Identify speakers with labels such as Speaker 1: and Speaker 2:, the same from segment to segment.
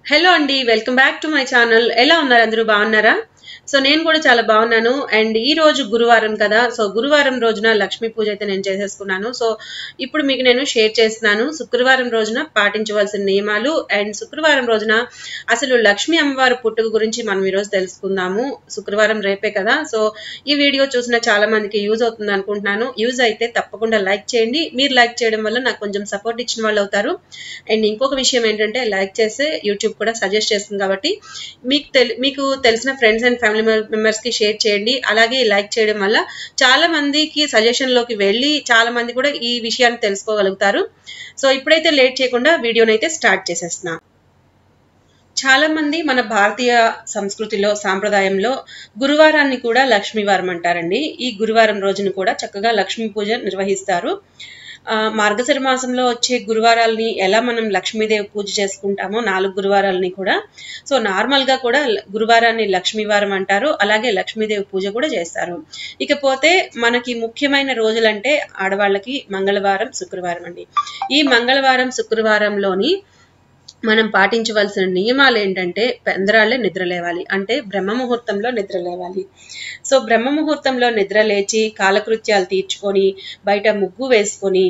Speaker 1: hello అండి welcome back to my channel ఎలా ఉన్నారు అందరూ బాగున్నారా సో నేను కూడా చాలా బాగున్నాను అండ్ ఈ రోజు గురువారం కదా సో గురువారం రోజున లక్ష్మీ పూజ అయితే నేను చేసేసుకున్నాను సో ఇప్పుడు మీకు నేను షేర్ చేస్తున్నాను శుక్రవారం రోజున పాటించవలసిన నియమాలు అండ్ శుక్రవారం రోజున అసలు లక్ష్మీ అమ్మవారి పుట్టుక గురించి మనం ఈరోజు తెలుసుకుందాము శుక్రవారం రేపే కదా సో ఈ వీడియో చూసిన చాలా మందికి యూజ్ అవుతుంది అనుకుంటున్నాను యూజ్ అయితే తప్పకుండా లైక్ చేయండి మీరు లైక్ చేయడం వల్ల నాకు కొంచెం సపోర్ట్ ఇచ్చిన వాళ్ళు అవుతారు అండ్ ఇంకొక విషయం ఏంటంటే లైక్ చేస్తే యూట్యూబ్ కూడా సజెస్ట్ చేస్తుంది కాబట్టి మీకు తెలి మీకు తెలిసిన ఫ్రెండ్స్ అండ్ ఫ్యామిలీ మెంబర్స్ కి షేర్ చేయండి అలాగే లైక్ చేయడం వల్ల చాలా మందికి సజెషన్ లోకి వెళ్ళి చాలా మంది కూడా ఈ విషయాన్ని తెలుసుకోగలుగుతారు సో ఇప్పుడైతే లేట్ చేయకుండా వీడియోని అయితే స్టార్ట్ చేసేస్తున్నా చాలా మంది మన భారతీయ సంస్కృతిలో సాంప్రదాయంలో గురువారాన్ని కూడా లక్ష్మీవారం అంటారండి ఈ గురువారం రోజున కూడా చక్కగా లక్ష్మీ పూజ నిర్వహిస్తారు ఆ, మార్గశిర మాసంలో వచ్చే గురువారాలని ఎలా మనం లక్ష్మీదేవి పూజ చేసుకుంటామో నాలుగు గురువారాలని కూడా సో నార్మల్ గా కూడా ల- గురువారాన్ని లక్ష్మీవారం అంటారు అలాగే లక్ష్మీదేవి పూజ కూడా చేస్తారు ఇకపోతే మనకి ముఖ్యమైన రోజులంటే ఆడవాళ్ళకి మంగళవారం శుక్రవారం అండి ఈ మంగళవారం శుక్రవారంలోని మనం పాటించవలసిన నియమాలు ఏంటంటే పెందరాళ్ళే నిద్ర లేవాలి అంటే బ్రహ్మ ముహూర్తంలో నిద్ర లేవాలి సో బ్రహ్మ ముహూర్తంలో నిద్ర లేచి కాలకృత్యాలు తీర్చుకొని బయట ముగ్గు వేసుకొని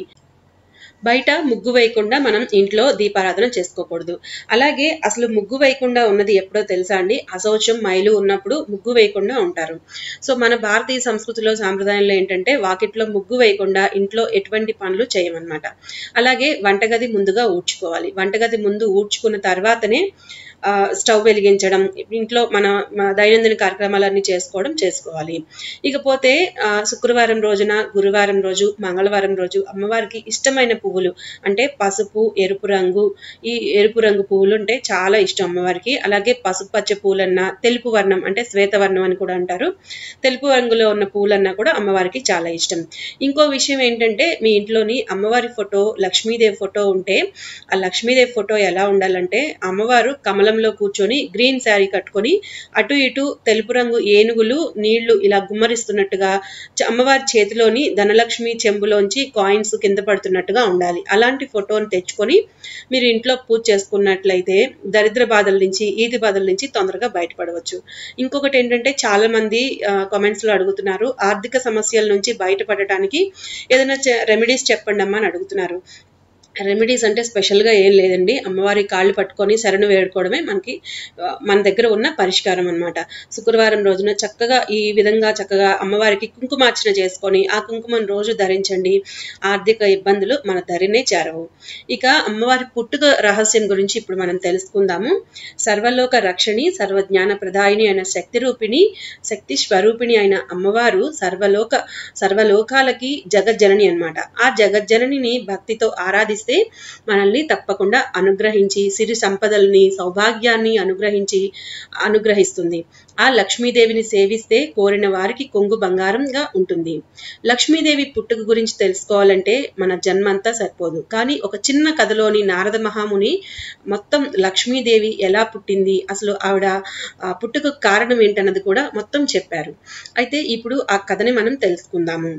Speaker 1: బయట ముగ్గు వేయకుండా మనం ఇంట్లో దీపారాధన చేసుకోకూడదు అలాగే అసలు ముగ్గు వేయకుండా ఉన్నది ఎప్పుడో తెలుసా అండి అశౌచం మైలు ఉన్నప్పుడు ముగ్గు వేయకుండా ఉంటారు సో మన భారతీయ సంస్కృతిలో సాంప్రదాయంలో ఏంటంటే వాకిట్లో ముగ్గు వేయకుండా ఇంట్లో ఎటువంటి పనులు చేయమన్నమాట అలాగే వంటగది ముందుగా ఊడ్చుకోవాలి వంటగది ముందు ఊడ్చుకున్న తర్వాతనే ఆ, స్టవ్ వెలిగించడం ఇంట్లో మన మన దైనందిన కార్యక్రమాలన్నీ చేసుకోవడం చేసుకోవాలి ఇకపోతే ఆ, శుక్రవారం రోజున గురువారం రోజు మంగళవారం రోజు అమ్మవారికి ఇష్టమైన పువ్వులు అంటే పసుపు ఎరుపు రంగు ఈ ఎరుపు రంగు పువ్వులు అంటే చాలా ఇష్టం అమ్మవారికి అలాగే పసుపు పచ్చ పూలన్నా తెలుపు వర్ణం అంటే శ్వేతవర్ణం అని కూడా అంటారు తెలుపు రంగులో ఉన్న పూలన్నా కూడా అమ్మవారికి చాలా ఇష్టం ఇంకో విషయం ఏంటంటే మీ ఇంట్లోని అమ్మవారి ఫోటో లక్ష్మీదేవి ఫోటో ఉంటే ఆ లక్ష్మీదేవి ఫోటో ఎలా ఉండాలంటే అమ్మవారు కమలంలో కూర్చొని గ్రీన్ శారీ కట్టుకొని అటు ఇటు తెలుపు రంగు ఏనుగులు నీళ్లు ఇలా గుమ్మరిస్తున్నట్టుగా చ- అమ్మవారి చేతిలోని ధనలక్ష్మి చెంబులోంచి కాయిన్స్ కింద పడుతున్నట్టుగా ఉండాలి అలాంటి ఫోటోని తెచ్చుకొని మీరు ఇంట్లో పూజ చేసుకున్నట్లయితే దరిద్ర బాధల నుంచి ఈది బాధల నుంచి తొందరగా బయటపడవచ్చు ఇంకొకటి ఏంటంటే చాలా మంది కామెంట్స్ లో అడుగుతున్నారు ఆర్థిక సమస్యల నుంచి బయటపడటానికి ఏదైనా రెమెడీస్ చెప్పండి అమ్మా అని అడుగుతున్నారు రెమెడీస్ అంటే స్పెషల్గా ఏం లేదండి అమ్మవారి కాళ్ళు పట్టుకొని శరణు వేడుకోవడమే మనకి ఆ, మన దగ్గర ఉన్న పరిష్కారం అన్నమాట శుక్రవారం రోజున చక్కగా ఈ విధంగా చక్కగా అమ్మవారికి కుంకుమార్చన చేసుకొని ఆ కుంకుమను రోజు ధరించండి ఆర్థిక ఇబ్బందులు మన దరినే చేరవు ఇక అమ్మవారి పుట్టుక రహస్యం గురించి ఇప్పుడు మనం తెలుసుకుందాము సర్వలోక రక్షణి సర్వజ్ఞాన ప్రదాయిని అయిన శక్తి రూపిణి శక్తి స్వరూపిణి అయిన అమ్మవారు సర్వలోక సర్వలోకాలకి జగజ్జనని అన్నమాట ఆ జగజ్జననిని భక్తితో ఆరాధిస్తే మనల్ని తప్పకుండా అనుగ్రహించి సిరి సంపదల్ని సౌభాగ్యాన్ని అనుగ్రహించి అనుగ్రహిస్తుంది ఆ లక్ష్మీదేవిని సేవిస్తే కోరిన వారికి కొంగు బంగారంగా ఉంటుంది లక్ష్మీదేవి పుట్టుక గురించి తెలుసుకోవాలంటే మన జన్మంతా సరిపోదు కానీ ఒక చిన్న కథలోని నారద మహాముని మొత్తం లక్ష్మీదేవి ఎలా పుట్టింది అసలు ఆవిడ ఆ, పుట్టుక కారణం ఏంటన్నది కూడా మొత్తం చెప్పారు అయితే ఇప్పుడు ఆ కథని మనం తెలుసుకుందాము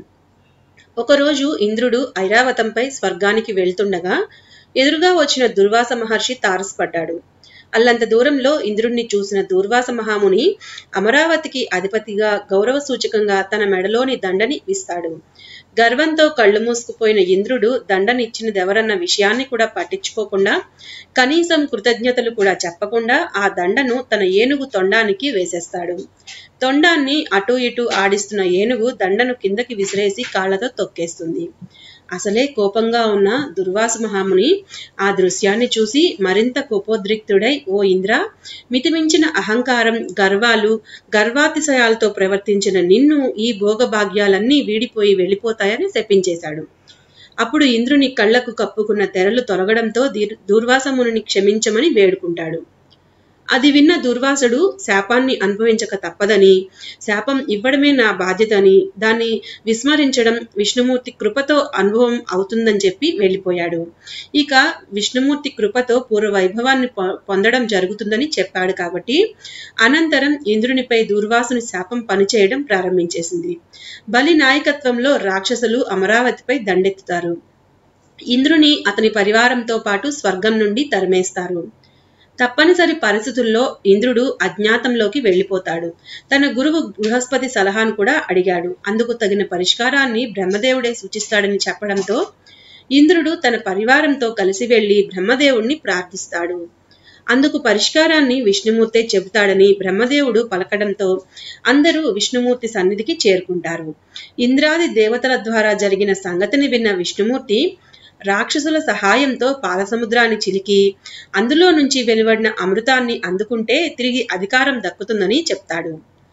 Speaker 1: ఒకరోజు ఇంద్రుడు ఐరావతంపై స్వర్గానికి వెళ్తుండగా ఎదురుగా వచ్చిన దుర్వాస మహర్షి తారసపడ్డాడు అల్లంత దూరంలో ఇంద్రుణ్ణి చూసిన దుర్వాస మహాముని అమరావతికి అధిపతిగా గౌరవ సూచకంగా తన మెడలోని దండని ఇస్తాడు గర్వంతో కళ్ళు మూసుకుపోయిన ఇంద్రుడు దండనిచ్చినదెవరన్న విషయాన్ని కూడా పట్టించుకోకుండా కనీసం కృతజ్ఞతలు కూడా చెప్పకుండా ఆ దండను తన ఏనుగు తొండానికి వేసేస్తాడు తొండాన్ని అటు ఇటు ఆడిస్తున్న ఏనుగు దండను కిందకి విసిరేసి కాళ్లతో తొక్కేస్తుంది అసలే కోపంగా ఉన్న దుర్వాస మహాముని ఆ దృశ్యాన్ని చూసి మరింత కోపోద్రిక్తుడై ఓ ఇంద్ర మితిమించిన అహంకారం గర్వాలు గర్వాతిశయాలతో ప్రవర్తించిన నిన్ను ఈ భోగభాగ్యాలన్నీ వీడిపోయి వెళ్ళిపోతాయని శపించేశాడు అప్పుడు ఇంద్రుని కళ్లకు కప్పుకున్న తెరలు తొలగడంతో దీర్- దూర్వాసముని క్షమించమని వేడుకుంటాడు అది విన్న దుర్వాసుడు శాపాన్ని అనుభవించక తప్పదని శాపం ఇవ్వడమే నా బాధ్యత అని దాన్ని విస్మరించడం విష్ణుమూర్తి కృపతో అనుభవం అవుతుందని చెప్పి వెళ్ళిపోయాడు ఇక విష్ణుమూర్తి కృపతో పూర్వ వైభవాన్ని పొ- పొందడం జరుగుతుందని చెప్పాడు కాబట్టి అనంతరం ఇంద్రునిపై దూర్వాసుని శాపం పనిచేయడం ప్రారంభించేసింది బలి నాయకత్వంలో రాక్షసులు అమరావతిపై దండెత్తుతారు ఇంద్రుని అతని పరివారంతో పాటు స్వర్గం నుండి తరిమేస్తారు తప్పనిసరి పరిస్థితుల్లో ఇంద్రుడు అజ్ఞాతంలోకి వెళ్ళిపోతాడు తన గురువు బృహస్పతి సలహాను కూడా అడిగాడు అందుకు తగిన పరిష్కారాన్ని బ్రహ్మదేవుడే సూచిస్తాడని చెప్పడంతో ఇంద్రుడు తన పరివారంతో కలిసి వెళ్లి బ్రహ్మదేవుణ్ణి ప్రార్థిస్తాడు అందుకు పరిష్కారాన్ని విష్ణుమూర్తే చెబుతాడని బ్రహ్మదేవుడు పలకడంతో అందరూ విష్ణుమూర్తి సన్నిధికి చేరుకుంటారు ఇంద్రాది దేవతల ద్వారా జరిగిన సంగతిని విన్న విష్ణుమూర్తి రాక్షసుల సహాయంతో పాలసముద్రాన్ని చిలికి అందులో నుంచి వెలువడిన అమృతాన్ని అందుకుంటే తిరిగి అధికారం దక్కుతుందని చెప్తాడు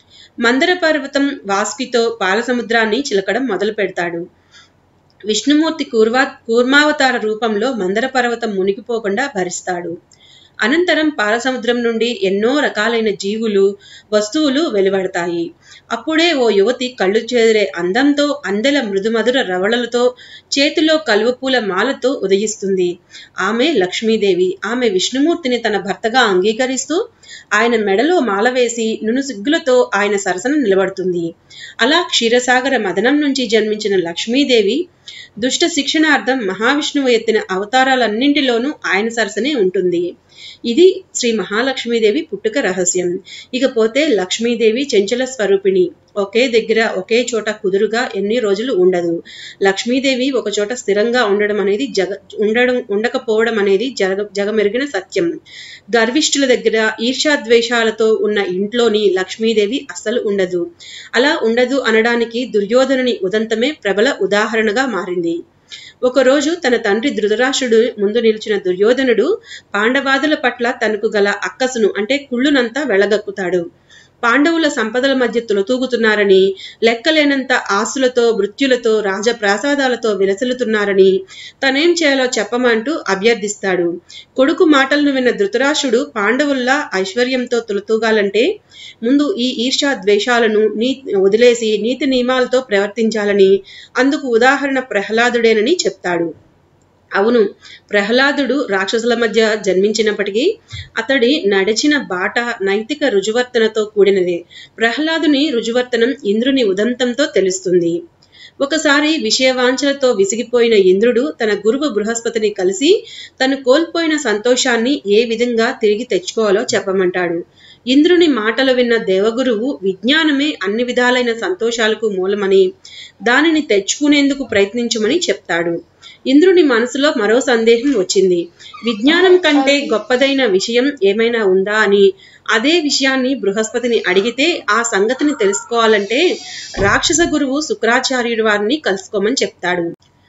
Speaker 1: మందర పర్వతం వాస్కితో పాలసముద్రాన్ని చిలకడం మొదలు పెడతాడు విష్ణుమూర్తి కూర్వా కూర్మావతార రూపంలో మందర పర్వతం మునిగిపోకుండా భరిస్తాడు అనంతరం పాలసముద్రం నుండి ఎన్నో రకాలైన జీవులు వస్తువులు వెలువడతాయి అప్పుడే ఓ యువతి కళ్ళు చెదిరే అందంతో అందెల మృదుమధుర రవళలతో చేతిలో కలువపూల మాలతో ఉదయిస్తుంది ఆమె లక్ష్మీదేవి ఆమె విష్ణుమూర్తిని తన భర్తగా అంగీకరిస్తూ ఆయన మెడలో మాల వేసి నునుసిగ్గులతో ఆయన సరసన నిలబడుతుంది అలా క్షీరసాగర మదనం నుంచి జన్మించిన లక్ష్మీదేవి దుష్ట శిక్షణార్థం మహావిష్ణువు ఎత్తిన అవతారాలన్నింటిలోనూ ఆయన సరసనే ఉంటుంది ఇది శ్రీ మహాలక్ష్మీదేవి పుట్టుక రహస్యం ఇకపోతే లక్ష్మీదేవి చెంచల స్వరూపిణి ఒకే దగ్గర ఒకే చోట కుదురుగా ఎన్ని రోజులు ఉండదు లక్ష్మీదేవి ఒక చోట స్థిరంగా ఉండడం అనేది జగ ఉండడం ఉండకపోవడం అనేది జగ జగమెరిగిన సత్యం గర్విష్ఠుల దగ్గర ఈర్ష్యాద్వేషాలతో ఉన్న ఇంట్లోని లక్ష్మీదేవి అస్సలు ఉండదు అలా ఉండదు అనడానికి దుర్యోధనుని ఉదంతమే ప్రబల ఉదాహరణగా మారింది ఒకరోజు తన తండ్రి ధృతరాష్ట్రుడు ముందు నిలిచిన దుర్యోధనుడు పాండవాదుల పట్ల తనకు గల అక్కసును అంటే కుళ్ళునంతా వెళ్ళగక్కుతాడు పాండవుల సంపదల మధ్య తులతూగుతున్నారని లెక్కలేనంత ఆస్తులతో మృత్యులతో రాజప్రాసాదాలతో విలసిల్లుతున్నారని తనేం చేయాలో చెప్పమంటూ అభ్యర్థిస్తాడు కొడుకు మాటలను విన్న ధృతరాష్ట్రుడు పాండవుల్లా ఐశ్వర్యంతో తులతూగాలంటే ముందు ఈ ఈర్ష్యా ద్వేషాలను నీ వదిలేసి నీతి నియమాలతో ప్రవర్తించాలని అందుకు ఉదాహరణ ప్రహ్లాదుడేనని చెప్తాడు అవును ప్రహ్లాదుడు రాక్షసుల మధ్య జన్మించినప్పటికీ అతడి నడిచిన బాట నైతిక రుజువర్తనతో కూడినదే ప్రహ్లాదుని రుజువర్తనం ఇంద్రుని ఉదంతంతో తెలుస్తుంది ఒకసారి విషయవాంఛలతో విసిగిపోయిన ఇంద్రుడు తన గురువు బృహస్పతిని కలిసి తను కోల్పోయిన సంతోషాన్ని ఏ విధంగా తిరిగి తెచ్చుకోవాలో చెప్పమంటాడు ఇంద్రుని మాటలు విన్న దేవగురువు విజ్ఞానమే అన్ని విధాలైన సంతోషాలకు మూలమని దానిని తెచ్చుకునేందుకు ప్రయత్నించమని చెప్తాడు ఇంద్రుని మనసులో మరో సందేహం వచ్చింది విజ్ఞానం కంటే గొప్పదైన విషయం ఏమైనా ఉందా అని అదే విషయాన్ని బృహస్పతిని అడిగితే ఆ సంగతిని తెలుసుకోవాలంటే రాక్షస గురువు శుక్రాచార్యుడి వారిని కలుసుకోమని చెప్తాడు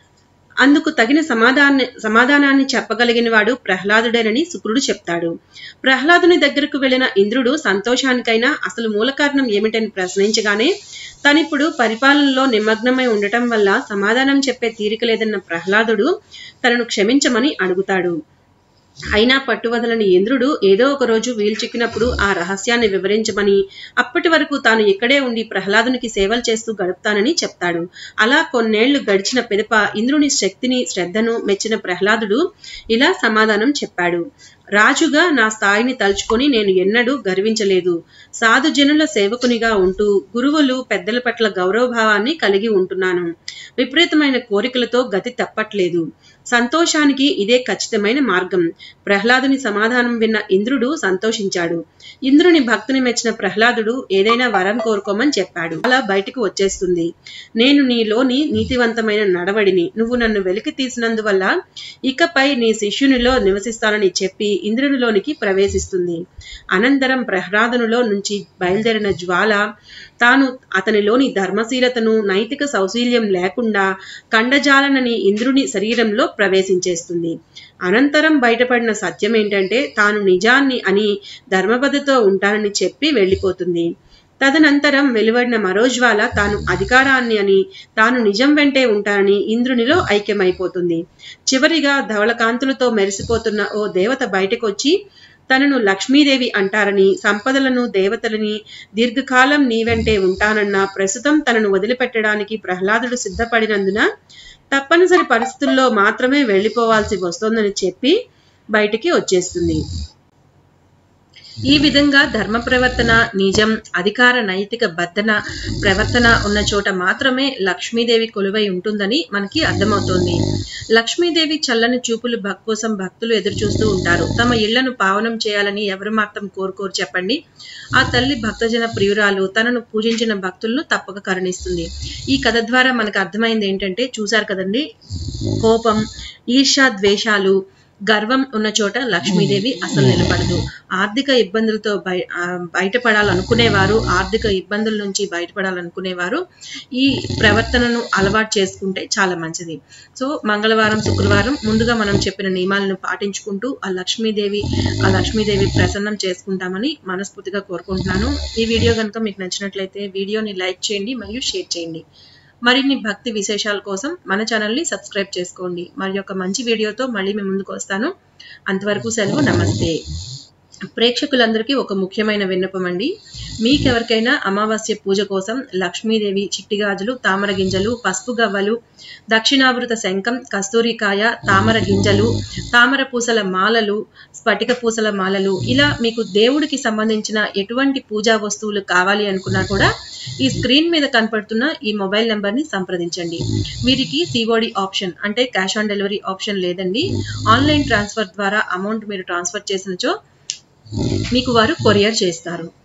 Speaker 1: అందుకు తగిన సమాధాన సమాధానాన్ని చెప్పగలిగిన వాడు ప్రహ్లాదుడేనని శుక్రుడు చెప్తాడు ప్రహ్లాదుని దగ్గరకు వెళ్లిన ఇంద్రుడు సంతోషానికైనా అసలు మూల కారణం ఏమిటని ప్రశ్నించగానే తనిప్పుడు పరిపాలనలో నిమగ్నమై ఉండటం వల్ల సమాధానం చెప్పే తీరిక లేదన్న ప్రహ్లాదుడు తనను క్షమించమని అడుగుతాడు అయినా పట్టువదలని ఇంద్రుడు ఏదో ఒక రోజు వీలు చిక్కినప్పుడు ఆ రహస్యాన్ని వివరించమని అప్పటి వరకు తాను ఇక్కడే ఉండి ప్రహ్లాదునికి సేవలు చేస్తూ గడుపుతానని చెప్తాడు అలా కొన్నేళ్లు గడిచిన పిదప ఇంద్రుని శక్తిని శ్రద్ధను మెచ్చిన ప్రహ్లాదుడు ఇలా సమాధానం చెప్పాడు రాజుగా నా స్థాయిని తలుచుకొని నేను ఎన్నడూ గర్వించలేదు సాధుజనుల సేవకునిగా ఉంటూ గురువులు పెద్దల పట్ల గౌరవభావాన్ని కలిగి ఉంటున్నాను విపరీతమైన కోరికలతో గతి తప్పట్లేదు సంతోషానికి ఇదే ఖచ్చితమైన మార్గం ప్రహ్లాదుని సమాధానం విన్న ఇంద్రుడు సంతోషించాడు ఇంద్రుని భక్తిని మెచ్చిన ప్రహ్లాదుడు ఏదైనా వరం కోరుకోమని చెప్పాడు అలా బయటకు వచ్చేస్తుంది నేను నీలోని నీతివంతమైన నడవడిని నువ్వు నన్ను వెలికి తీసినందువల్ల ఇకపై నీ శిష్యునిలో నివసిస్తానని చెప్పి ఇంద్రునిలోనికి ప్రవేశిస్తుంది అనంతరం ప్రహ్లాదునిలో నుంచి బయలుదేరిన జ్వాల తాను అతనిలోని ధర్మశీలతను నైతిక సౌశీల్యం లేకుండా కండజాలనని ఇంద్రుని శరీరంలో ప్రవేశించేస్తుంది అనంతరం బయటపడిన సత్యం ఏంటంటే తాను నిజాన్ని అని ధర్మబద్ధతో ఉంటానని చెప్పి వెళ్ళిపోతుంది తదనంతరం వెలువడిన మరో జ్వాల తాను అధికారాన్ని అని తాను నిజం వెంటే ఉంటానని ఇంద్రునిలో ఐక్యమైపోతుంది చివరిగా ధవళకాంతులతో మెరిసిపోతున్న ఓ దేవత బయటకొచ్చి తనను లక్ష్మీదేవి అంటారని సంపదలను దేవతలని దీర్ఘకాలం నీ వెంటే ఉంటానన్న ప్రస్తుతం తనను వదిలిపెట్టడానికి ప్రహ్లాదుడు సిద్ధపడినందున తప్పనిసరి పరిస్థితుల్లో మాత్రమే వెళ్ళిపోవాల్సి వస్తోందని చెప్పి బయటికి వచ్చేస్తుంది ఈ విధంగా ధర్మ ప్రవర్తన నిజం అధికార నైతిక బద్ధన ప్రవర్తన ఉన్న చోట మాత్రమే లక్ష్మీదేవి కొలువై ఉంటుందని మనకి అర్థమవుతోంది లక్ష్మీదేవి చల్లని చూపులు భక్ కోసం భక్తులు ఎదురు చూస్తూ ఉంటారు తమ ఇళ్లను పావనం చేయాలని ఎవరు మాత్రం కోరుకోరు చెప్పండి ఆ తల్లి భక్తజన ప్రియురాలు తనను పూజించిన భక్తులను తప్పక కరుణిస్తుంది ఈ కథ ద్వారా మనకు అర్థమైంది ఏంటంటే చూశారు కదండి కోపం ఈర్షా ద్వేషాలు గర్వం ఉన్న చోట లక్ష్మీదేవి అసలు నిలబడదు ఆర్థిక ఇబ్బందులతో బయ ఆ, బయటపడాలనుకునేవారు ఆర్థిక ఇబ్బందుల నుంచి బయటపడాలనుకునేవారు ఈ ప్రవర్తనను అలవాటు చేసుకుంటే చాలా మంచిది సో మంగళవారం శుక్రవారం ముందుగా మనం చెప్పిన నియమాలను పాటించుకుంటూ ఆ లక్ష్మీదేవి ఆ లక్ష్మీదేవి ప్రసన్నం చేసుకుంటామని మనస్ఫూర్తిగా కోరుకుంటున్నాను ఈ వీడియో కనుక మీకు నచ్చినట్లయితే వీడియోని లైక్ చేయండి మరియు షేర్ చేయండి మరిన్ని భక్తి విశేషాల కోసం మన ఛానల్ని సబ్స్క్రైబ్ చేసుకోండి మరి ఒక మంచి వీడియోతో మళ్ళీ మీ ముందుకు వస్తాను అంతవరకు సెలవు నమస్తే ప్రేక్షకులందరికీ ఒక ముఖ్యమైన విన్నపం అండి మీకెవరికైనా అమావాస్య పూజ కోసం లక్ష్మీదేవి చిట్టి గాజులు తామర గింజలు పసుపు గవ్వలు దక్షిణావృత శంఖం కస్తూరికాయ తామర గింజలు తామర పూసల మాలలు స్ఫటిక పూసల మాలలు ఇలా మీకు దేవుడికి సంబంధించిన ఎటువంటి పూజా వస్తువులు కావాలి అనుకున్నా కూడా ఈ స్క్రీన్ మీద కనపడుతున్న ఈ మొబైల్ నెంబర్ ని సంప్రదించండి వీరికి సిఓడి ఆప్షన్ అంటే క్యాష్ ఆన్ డెలివరీ ఆప్షన్ లేదండి ఆన్లైన్ ట్రాన్స్ఫర్ ద్వారా అమౌంట్ మీరు ట్రాన్స్ఫర్ చేసినచో మీకు వారు కొరియర్ చేస్తారు